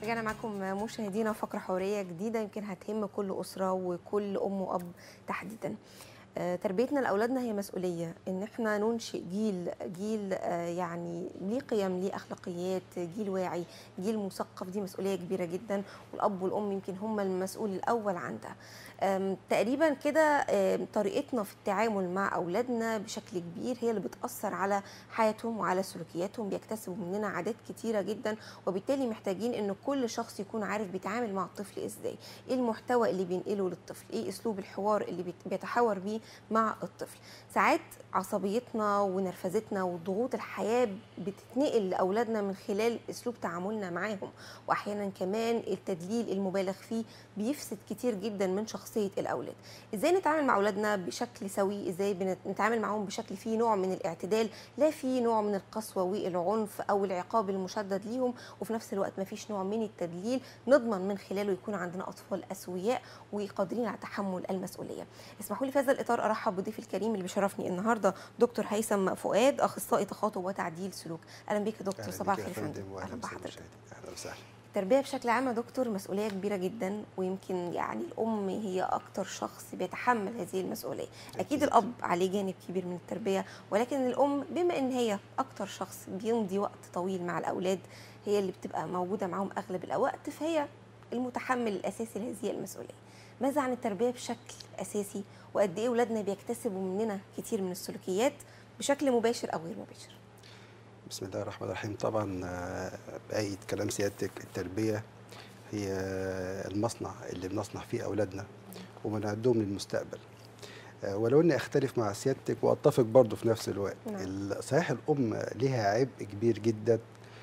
رجعنا معاكم مشاهدينا فقرة حوارية جديدة يمكن هتهم كل أسرة وكل أم وأب تحديدا آه، تربيتنا لاولادنا هي مسؤوليه ان احنا ننشئ جيل جيل آه، يعني ليه قيم ليه اخلاقيات جيل واعي جيل مثقف دي مسؤوليه كبيره جدا والاب والام يمكن هم المسؤول الاول عن ده آم، تقريبا كده آم، طريقتنا في التعامل مع اولادنا بشكل كبير هي اللي بتاثر على حياتهم وعلى سلوكياتهم بيكتسبوا مننا عادات كتيره جدا وبالتالي محتاجين ان كل شخص يكون عارف بيتعامل مع الطفل ازاي ايه المحتوى اللي بينقله للطفل ايه اسلوب الحوار اللي بيت- بيتحاور بيه مع الطفل ساعات عصبيتنا ونرفزتنا وضغوط الحياه بتتنقل لاولادنا من خلال اسلوب تعاملنا معاهم واحيانا كمان التدليل المبالغ فيه بيفسد كتير جدا من شخصيه الاولاد ازاي نتعامل مع اولادنا بشكل سوي ازاي بنت- نتعامل معاهم بشكل فيه نوع من الاعتدال لا فيه نوع من القسوه والعنف او العقاب المشدد ليهم وفي نفس الوقت ما فيش نوع من التدليل نضمن من خلاله يكون عندنا اطفال اسوياء وقادرين على تحمل المسؤوليه اسمحوا لي في هذا الاطار ارحب بضيفي الكريم اللي بيشرفني النهارده دكتور هيثم فؤاد اخصائي تخاطب وتعديل سلوك اهلا بك يا دكتور أهلاً صباح بك يا الخير يا فندم فندم واهلا اهلا بحضرتك بحضرتك اهلا وسهلا التربيه بشكل عام يا دكتور مسؤوليه كبيره جدا ويمكن يعني الام هي اكتر شخص بيتحمل هذه المسؤوليه اكيد أكيد. الاب عليه جانب كبير من التربيه ولكن الام بما ان هي اكتر شخص بيمضي وقت طويل مع الاولاد هي اللي بتبقى موجوده معاهم اغلب الوقت فهي المتحمل الاساسي لهذه المسؤوليه ماذا عن التربيه بشكل اساسي وقد ايه اولادنا بيكتسبوا مننا كتير من السلوكيات بشكل مباشر او غير مباشر بسم الله الرحمن الرحيم طبعا آه، بأيد كلام سيادتك التربيه هي المصنع اللي بنصنع فيه اولادنا وبنعدهم للمستقبل آه، ولو اني اختلف مع سيادتك واتفق برضه في نفس الوقت نعم. ال- صحيح الام ليها عبء كبير جدا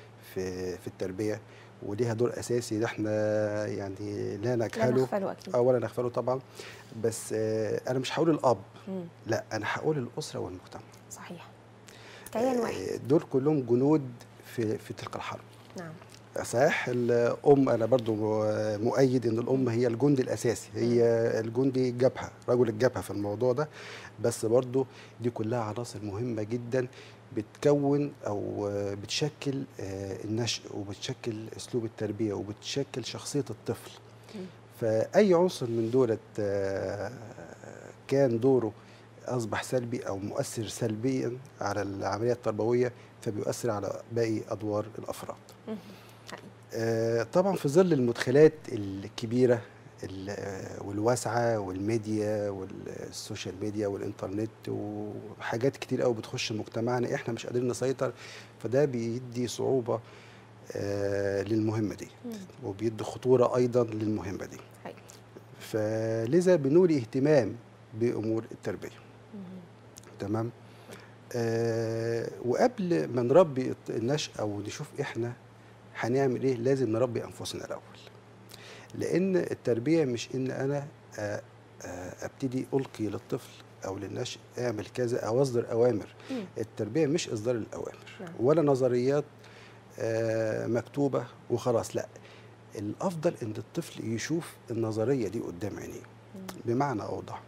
في في التربيه وليها دور اساسي ده احنا يعني لا لا نجهله نغفله اكيد اولا نغفله طبعا بس آه، انا مش هقول الاب مم. لا انا هقول الاسره والمجتمع صحيح كيان واحد آه، دول كلهم جنود في في تلك الحرب نعم صحيح الام انا برضو مؤيد ان الام هي الجندي الاساسي هي الجندي الجبهه رجل الجبهه في الموضوع ده بس برضو دي كلها عناصر مهمه جدا بتكون او بتشكل آه، النشء وبتشكل اسلوب التربيه وبتشكل شخصيه الطفل مم. فاي عنصر من دولت آه، كان دوره اصبح سلبي او مؤثر سلبيا على العمليه التربويه فبيؤثر على باقي ادوار الافراد مهم. حقيقي. آه، طبعا في ظل المدخلات الكبيره ال- آه، والواسعه والميديا والسوشيال ميديا والانترنت وحاجات كتير قوي بتخش مجتمعنا احنا مش قادرين نسيطر فده بيدي صعوبه آه، للمهمه دي مم. وبيدي خطوره ايضا للمهمه دي حقيقي. فلذا بنولي اهتمام بامور التربيه مهم. تمام آه وقبل ما نربي الط- النشأة ونشوف احنا هنعمل ايه لازم نربي انفسنا الاول لان التربيه مش ان انا آه آه ابتدي القي للطفل او للنشء اعمل كذا او اصدر اوامر مم. التربيه مش اصدار الاوامر نعم. ولا نظريات آه مكتوبه وخلاص لا الافضل ان الطفل يشوف النظريه دي قدام عينيه مم. بمعنى اوضح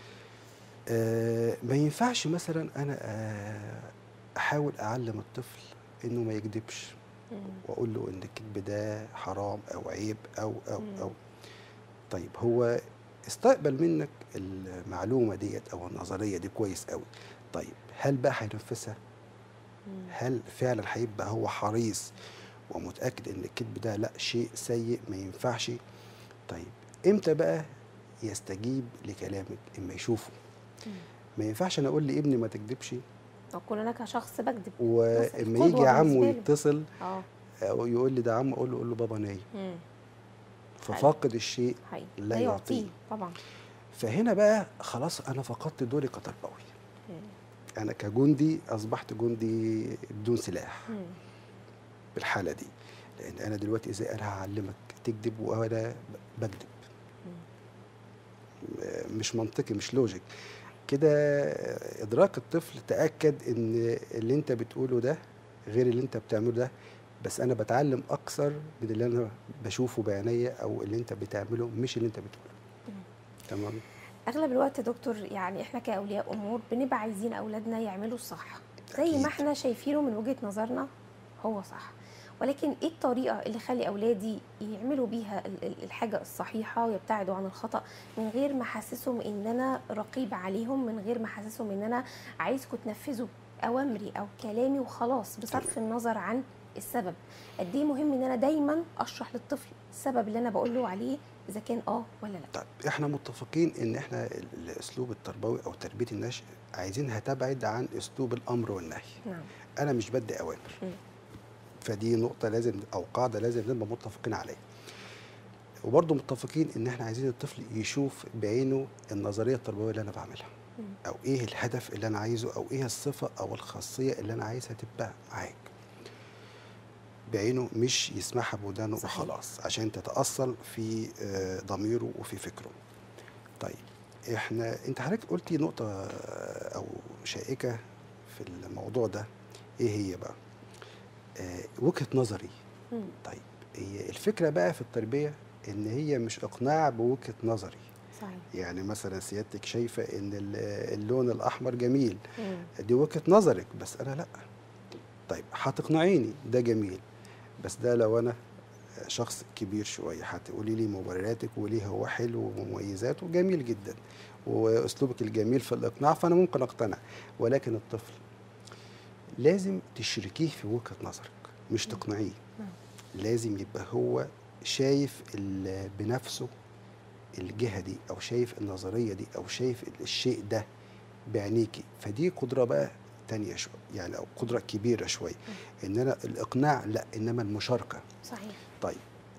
آه ما ينفعش مثلا انا آه احاول اعلم الطفل انه ما يكذبش مم. واقول له ان الكذب ده حرام او عيب او او مم. او طيب هو استقبل منك المعلومه ديت او النظريه دي كويس قوي طيب هل بقى هينفذها مم. هل فعلا هيبقى هو حريص ومتاكد ان الكذب ده لا شيء سيء ما ينفعش طيب امتى بقى يستجيب لكلامك اما يشوفه مم. ما ينفعش انا اقول لابني ما تكذبش اكون انا كشخص بكذب واما قدوة يجي عمه بالنسبة له. يتصل اه او يقول لي ده عمه اقول له قول له بابا نايم مم. ففاقد الشيء حقيقي لا لا يعطيه. يعطيه طبعا فهنا بقى خلاص انا فقدت دوري كتربوي مم. انا كجندي اصبحت جندي بدون سلاح مم. بالحاله دي لان انا دلوقتي ازاي انا هعلمك تكذب وانا بكذب م- مش منطقي مش لوجيك كده ادراك الطفل تاكد ان اللي انت بتقوله ده غير اللي انت بتعمله ده بس انا بتعلم اكثر من اللي انا بشوفه بعينيا او اللي انت بتعمله مش اللي انت بتقوله مم. تمام اغلب الوقت يا دكتور يعني احنا كاولياء امور بنبقى عايزين اولادنا يعملوا الصح زي أكيد. ما احنا شايفينه من وجهه نظرنا هو صح ولكن ايه الطريقه اللي خلي اولادي يعملوا بيها ال- ال- الحاجه الصحيحه ويبتعدوا عن الخطا من غير ما احسسهم ان انا رقيب عليهم من غير ما احسسهم ان انا عايزكم تنفذوا اوامري او كلامي وخلاص بصرف النظر عن السبب قد ايه مهم ان انا دايما اشرح للطفل السبب اللي انا بقول له عليه اذا كان اه ولا لا طيب احنا متفقين ان احنا ال- الاسلوب التربوي او تربيه النشء عايزينها تبعد عن اسلوب الامر والنهي نعم انا مش بدي اوامر مم. فدي نقطه لازم او قاعده لازم نبقى متفقين عليها وبرضه متفقين ان احنا عايزين الطفل يشوف بعينه النظريه التربويه اللي انا بعملها مم. او ايه الهدف اللي انا عايزه او ايه الصفه او الخاصيه اللي انا عايزها تبقى معاك بعينه مش يسمعها بودانه صحيح. وخلاص عشان تتاصل في آه، ضميره وفي فكره طيب احنا انت حضرتك قلتي نقطه آه، او شائكه في الموضوع ده ايه هي بقى آه، وجهه نظري مم. طيب هي الفكره بقى في التربيه ان هي مش اقناع بوجهه نظري صحيح يعني مثلا سيادتك شايفه ان ال- اللون الاحمر جميل مم. دي وجهه نظرك بس انا لا طيب هتقنعيني ده جميل بس ده لو انا شخص كبير شويه هتقولي لي مبرراتك وليه هو حلو ومميزاته جميل جدا واسلوبك الجميل في الاقناع فانا ممكن اقتنع ولكن الطفل لازم تشركيه في وجهه نظرك مش تقنعيه نعم. لازم يبقى هو شايف ال- بنفسه الجهه دي او شايف النظريه دي او شايف الشيء ده بعينيكي فدي قدره بقى تانية شويه يعني او قدره كبيره شويه ان انا الاقناع لا انما المشاركه صحيح طيب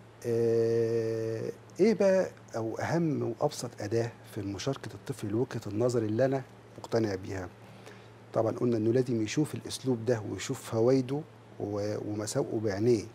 آه ايه بقى او اهم وابسط اداه في مشاركه الطفل لوجهه النظر اللي انا مقتنع بيها طبعا قلنا انه لازم يشوف الاسلوب ده ويشوف فوائده و- ومساوئه بعينيه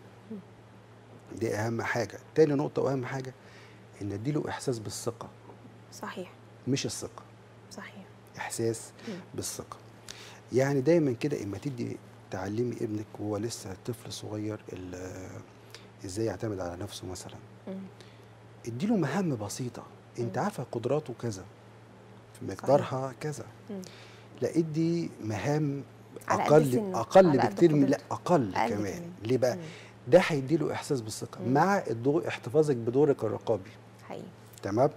دي اهم حاجه تاني نقطه واهم حاجه ان اديله احساس بالثقه صحيح مش الثقه صحيح احساس مم. بالثقه يعني دايما كده اما تدي تعلمي ابنك وهو لسه طفل صغير ال- ازاي يعتمد على نفسه مثلا مم. اديله مهام بسيطه انت مم. عارفه قدراته كذا في مقدارها كذا مم. لا ادي مهام على قد اقل سنه، اقل على قد بكتير من لا قدرته. اقل, أقل كمان كمان. ليه بقى مم. ده هيديله احساس بالثقه مم. مع الدور احتفاظك بدورك الرقابي حقيقي تمام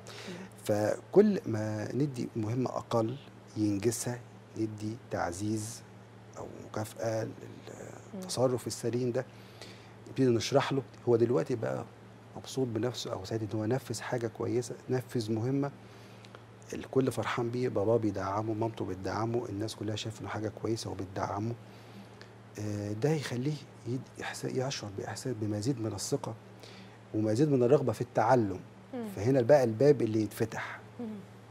فكل ما ندي مهمة أقل ينجزها ندي تعزيز أو مكافأة للتصرف السليم ده نبتدي نشرح له هو دلوقتي بقى مبسوط بنفسه أو سعيد إن هو نفذ حاجة كويسة نفذ مهمة الكل فرحان بيه باباه بيدعمه مامته بتدعمه الناس كلها شايفه انه حاجه كويسه وبتدعمه آه، ده يخليه يد- إحسا- يشعر باحساس بمزيد من الثقه ومزيد من الرغبه في التعلم مم. فهنا بقى الباب اللي يتفتح مم.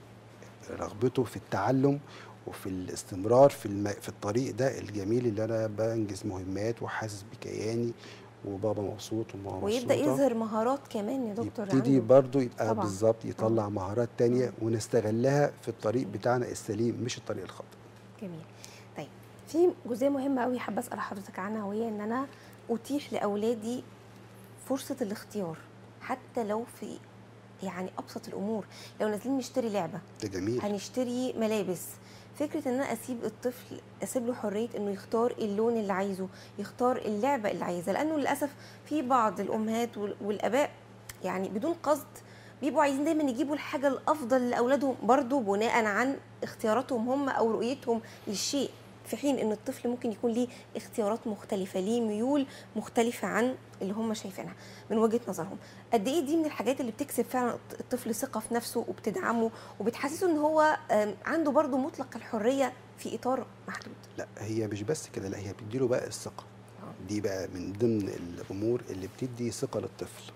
رغبته في التعلم وفي الاستمرار في الم... في الطريق ده الجميل اللي انا بنجز مهمات وحاسس بكياني وبابا مبسوط وماما ويبدا مبسوطة. يظهر مهارات كمان يا دكتور يبتدي عنده. برضه يبقى طبعاً. بالظبط يطلع مهارات تانية مم. ونستغلها في الطريق بتاعنا السليم مش الطريق الخاطئ جميل طيب في جزئيه مهمه قوي حابه اسال حضرتك عنها وهي ان انا اتيح لاولادي فرصه الاختيار حتى لو في يعني ابسط الامور لو نازلين نشتري لعبه ده جميل هنشتري ملابس فكره ان انا اسيب الطفل اسيب له حريه انه يختار اللون اللي عايزه يختار اللعبه اللي عايزها لانه للاسف في بعض الامهات وال- والاباء يعني بدون قصد بيبقوا عايزين دايما يجيبوا الحاجه الافضل لاولادهم برضو بناء عن اختياراتهم هم او رؤيتهم للشيء في حين ان الطفل ممكن يكون ليه اختيارات مختلفه ليه ميول مختلفه عن اللي هم شايفينها من وجهه نظرهم قد ايه دي من الحاجات اللي بتكسب فعلا الطفل ثقه في نفسه وبتدعمه وبتحسسه ان هو آم، عنده برضو مطلق الحريه في اطار محدود لا هي مش بس كده لا هي بتديله بقى الثقة آه. دي بقى من ضمن الأمور اللي بتدي ثقة للطفل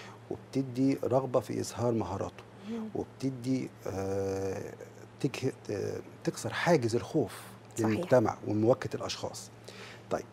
وبتدي رغبة في إظهار مهاراته وبتدي آه تكه- آه، تكسر حاجز الخوف صحيح. للمجتمع ومواجهة الأشخاص طيب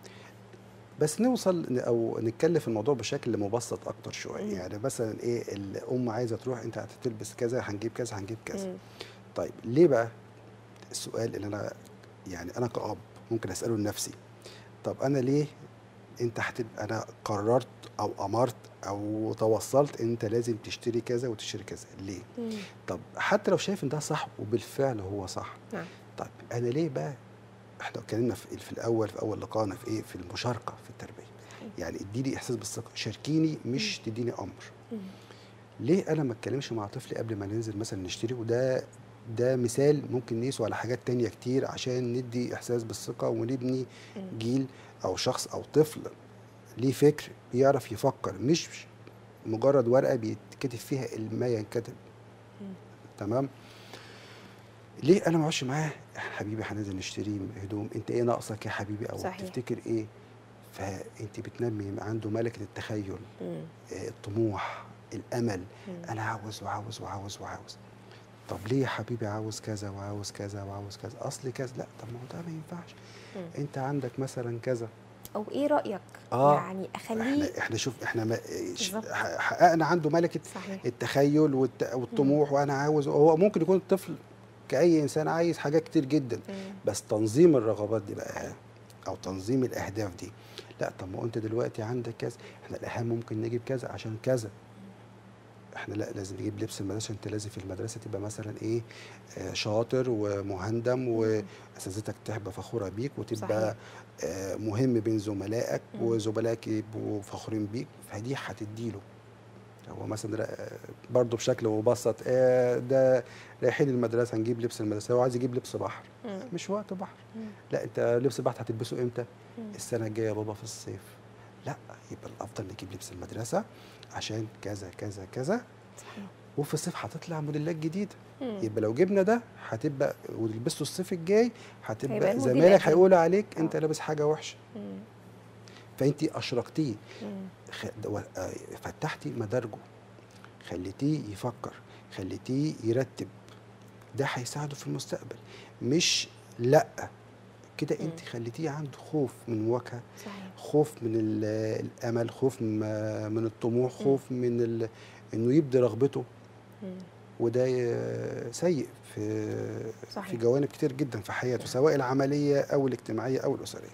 بس نوصل ن- او نتكلم في الموضوع بشكل مبسط اكتر شويه مم. يعني مثلا ايه الام عايزه تروح انت هتلبس كذا هنجيب كذا هنجيب كذا مم. طيب ليه بقى السؤال اللي انا يعني انا كأب ممكن اساله لنفسي طب انا ليه انت هتبقى انا قررت او امرت او توصلت انت لازم تشتري كذا وتشتري كذا ليه مم. طب حتى لو شايف ان ده صح وبالفعل هو صح نعم طيب انا ليه بقى احنا اتكلمنا في, في الاول في اول لقاءنا في ايه في المشاركه في التربيه يعني اديني احساس بالثقه شاركيني مش تديني امر مم. ليه انا ما اتكلمش مع طفلي قبل ما ننزل مثلا نشتري وده ده مثال ممكن نقيسه على حاجات تانية كتير عشان ندي احساس بالثقه ونبني مم. جيل او شخص او طفل ليه فكر بيعرف يفكر مش مجرد ورقه بيتكتب فيها ما ينكتب مم. تمام ليه انا ما اقعدش معاه حبيبي هننزل نشتري هدوم انت ايه ناقصك يا حبيبي او صحيح. تفتكر ايه فانت بتنمي عنده ملكه التخيل مم. آه، الطموح الامل مم. انا عاوز وعاوز وعاوز وعاوز طب ليه يا حبيبي عاوز كذا وعاوز كذا وعاوز كذا اصل كذا لا طب ما هو ده ما ينفعش مم. انت عندك مثلا كذا او ايه رايك آه. يعني اخليه احنا احنا شوف احنا ما ش- بالظبط. ح- حققنا عنده ملكه صحيح التخيل والت- والطموح وانا عاوز هو ممكن يكون الطفل كاي انسان عايز حاجات كتير جدا مم. بس تنظيم الرغبات دي بقى او تنظيم الاهداف دي لا طب ما هو انت دلوقتي عندك كذا احنا الاهم ممكن نجيب كذا عشان كذا احنا لا لازم نجيب لبس المدرسه انت لازم في المدرسه تبقى مثلا ايه آه شاطر ومهندم واساتذتك تبقى فخوره بيك وتبقى آه مهم بين زملائك مم. وزملائك يبقوا فخورين بيك فدي هتديله هو مثلا را- برضه بشكل مبسط آه ده رايحين المدرسه نجيب لبس المدرسه هو عايز يجيب لبس بحر مم. مش وقت بحر مم. لا انت لبس البحر هتلبسه امتى مم. السنه الجايه يا بابا في الصيف لا يبقى الافضل نجيب لبس المدرسه عشان كذا كذا كذا صحيح وفي الصيف هتطلع موديلات جديده مم. يبقى لو جبنا ده هتبقى ولبسته الصيف الجاي هيبقى هتبقى الموديل زمايلك قديم. هيقولوا عليك انت آه. لابس حاجه وحشه مم. فانت اشركتيه مم. خ- و- آه، فتحتي مدارجه خليتيه يفكر خليتيه يرتب ده هيساعده في المستقبل مش لا كده انت مم. خليتيه عنده خوف من المواجهه صحيح خوف من ال- الامل خوف م- من الطموح مم. خوف من ال- انه يبدي رغبته مم. وده ي- سيء في صحيح. في جوانب كتير جدا في حياته سواء العمليه او الاجتماعيه او الاسريه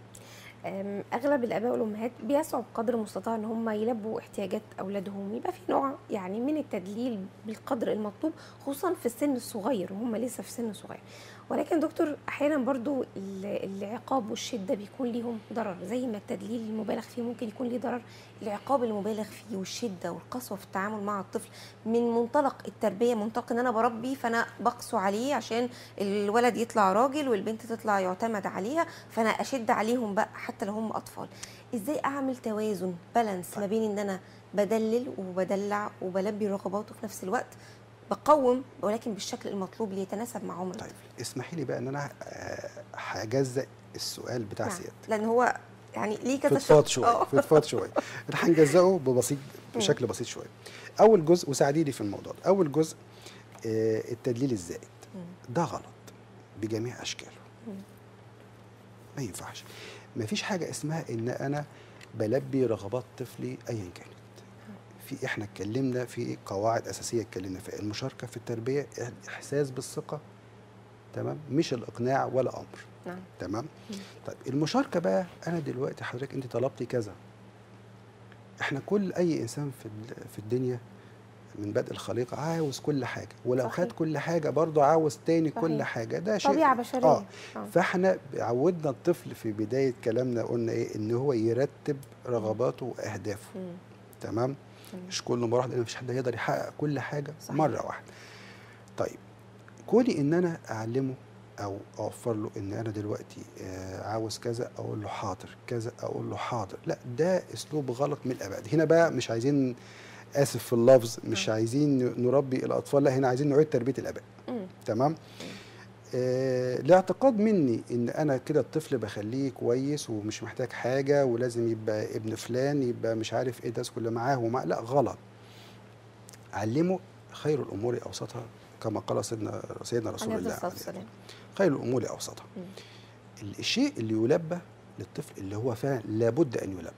أم، اغلب الاباء والامهات بيسعوا بقدر المستطاع ان هم يلبوا احتياجات اولادهم يبقى في نوع يعني من التدليل بالقدر المطلوب خصوصا في السن الصغير وهم لسه في سن صغير ولكن دكتور احيانا برضو ال- العقاب والشده بيكون ليهم ضرر زي ما التدليل المبالغ فيه ممكن يكون ليه ضرر العقاب المبالغ فيه والشده والقسوه في التعامل مع الطفل من منطلق التربيه منطلق ان انا بربي فانا بقسو عليه عشان الولد يطلع راجل والبنت تطلع يعتمد عليها فانا اشد عليهم بقى حتى لو هم اطفال ازاي اعمل توازن بالانس ما بين ان انا بدلل وبدلع وبلبي رغباته في نفس الوقت بقوم ولكن بالشكل المطلوب ليتناسب مع عمر طيب الطفل اسمحي لي بقى ان انا آه، هجزأ السؤال بتاع نعم. سيادتك لان هو يعني ليه كذا فضفاض شق. شويه آه. فضفاض شويه احنا هنجزأه ببسيط بشكل بسيط شويه اول جزء وساعديني في الموضوع ده اول جزء آه، التدليل الزائد مم. ده غلط بجميع اشكاله مم. ما ينفعش ما فيش حاجه اسمها ان انا بلبي رغبات طفلي ايا كانت في احنا اتكلمنا في قواعد اساسيه اتكلمنا فيها المشاركه في التربيه الاحساس بالثقه تمام مش الاقناع ولا امر نعم تمام مم. طيب المشاركه بقى انا دلوقتي حضرتك انت طلبتي كذا احنا كل اي انسان في ال- في الدنيا من بدء الخليقه عاوز كل حاجه ولو صحيح. خد كل حاجه برضه عاوز تاني كل صحيح. حاجه ده شيء طبيعه بشريه اه آه. فاحنا عودنا الطفل في بدايه كلامنا قلنا ايه ان هو يرتب رغباته واهدافه مم. تمام مم. مش كل مره واحده لان مفيش حد هيقدر يحقق كل حاجه صحيح. مره واحده طيب كوني ان انا اعلمه او اوفر له ان انا دلوقتي آه عاوز كذا اقول له حاضر كذا اقول له حاضر لا ده اسلوب غلط من الابعاد هنا بقى مش عايزين اسف في اللفظ مش آه. عايزين نربي الاطفال لا هنا عايزين نعيد تربيه الاباء مم. تمام آه الاعتقاد مني ان انا كده الطفل بخليه كويس ومش محتاج حاجه ولازم يبقى ابن فلان يبقى مش عارف ايه ده كل معاه ومع لا غلط علمه خير الامور اوسطها كما قال سيدنا سيدنا رسول عليه الله الصلاه عليه والسلام خير الامور اوسطها مم. الشيء اللي يلبى للطفل اللي هو فعلا لابد ان يلبى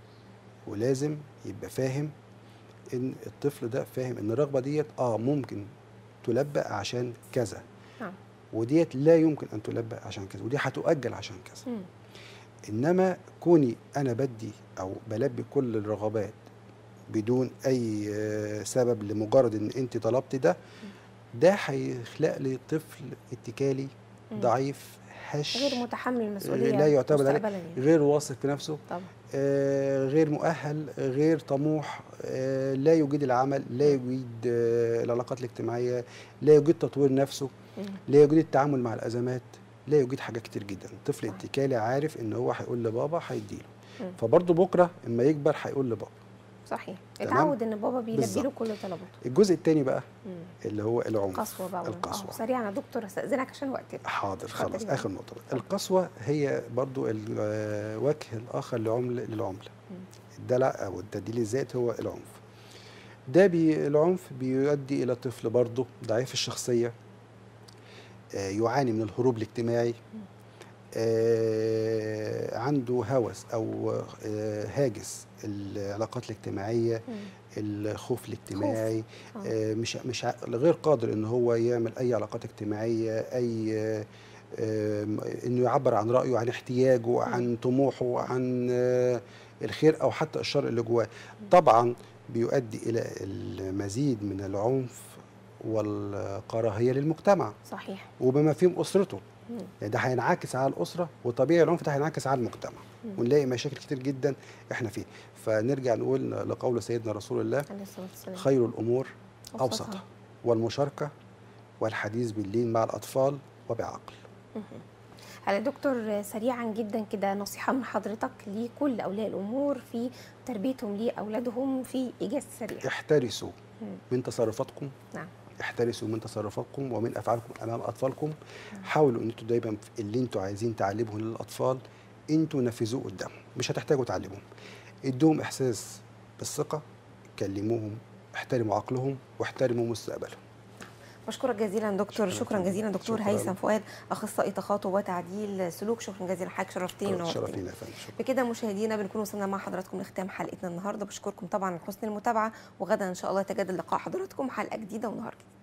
ولازم يبقى فاهم ان الطفل ده فاهم ان الرغبه ديت اه ممكن تلبى عشان كذا نعم وديت لا يمكن ان تلبى عشان كذا ودي هتؤجل عشان كذا مم. انما كوني انا بدي او بلبي كل الرغبات بدون اي آه، سبب لمجرد ان انت طلبت ده ده هيخلق لي طفل اتكالي مم. ضعيف ملهاش غير متحمل المسؤوليه لا يعتمد عليه مستقبلاً يعني. غير واثق في نفسه طبعا آه، غير مؤهل آه، غير طموح آه، لا يجيد العمل لا يجيد آه، العلاقات الاجتماعيه لا يجيد تطوير نفسه مم. لا يجيد التعامل مع الازمات لا يجيد حاجات كتير جدا طفل صح. اتكالي عارف ان هو هيقول لبابا هيديله مم. فبرضه بكره اما يكبر هيقول لبابا صحيح تمام؟ اتعود ان بابا بيلبي له بالظبط. كل طلباته الجزء الثاني بقى مم. اللي هو العنف قسوه بقى القسوة. آه، سريعا يا دكتور استاذنك عشان وقتنا حاضر اتفضل خلاص يا اخر نقطه بقى. القسوه هي برضو الوجه الاخر لعمل للعمله الدلع او التدليل الذات هو العنف ده بي العنف بيؤدي الى طفل برضه ضعيف الشخصيه آه، يعاني من الهروب الاجتماعي آه، عنده هوس او آه، هاجس العلاقات الاجتماعيه مم. الخوف الاجتماعي آه. آه، مش مش ع- غير قادر ان هو يعمل اي علاقات اجتماعيه اي آه، آم، انه يعبر عن رايه عن احتياجه عن طموحه عن آه، الخير او حتى الشر اللي جواه طبعا بيؤدي الى المزيد من العنف والكراهيه للمجتمع صحيح وبما فيهم اسرته مم. يعني ده هينعكس على الاسره وطبيعي العنف ده هينعكس على المجتمع مم. ونلاقي مشاكل كتير جدا احنا فيه فنرجع نقول لقول سيدنا رسول الله عليه الصلاه والسلام خير الامور أوسطها. اوسطها والمشاركه والحديث باللين مع الاطفال وبعقل على دكتور سريعا جدا كده نصيحه من حضرتك لكل اولياء الامور في تربيتهم لاولادهم في ايجاز سريع احترسوا مم. من تصرفاتكم نعم احترسوا من تصرفاتكم ومن افعالكم امام اطفالكم حاولوا ان انتوا دايما في اللي انتوا عايزين تعلموه للاطفال انتوا نفذوه قدامهم مش هتحتاجوا تعلموهم ادوهم احساس بالثقه كلموهم احترموا عقلهم واحترموا مستقبلهم بشكرك جزيلا دكتور شكراً شكرا فندم. جزيلا دكتور شكراً. هيثم فؤاد اخصائي تخاطب وتعديل سلوك شكرا جزيلا حضرتك شرفتني ونورتني شرفينا يا فندم شكراً. بكده مشاهدينا بنكون وصلنا مع حضراتكم لختام حلقتنا النهارده بشكركم طبعا على حسن المتابعه وغدا ان شاء الله يتجدد لقاء حضراتكم حلقه جديده ونهار جديد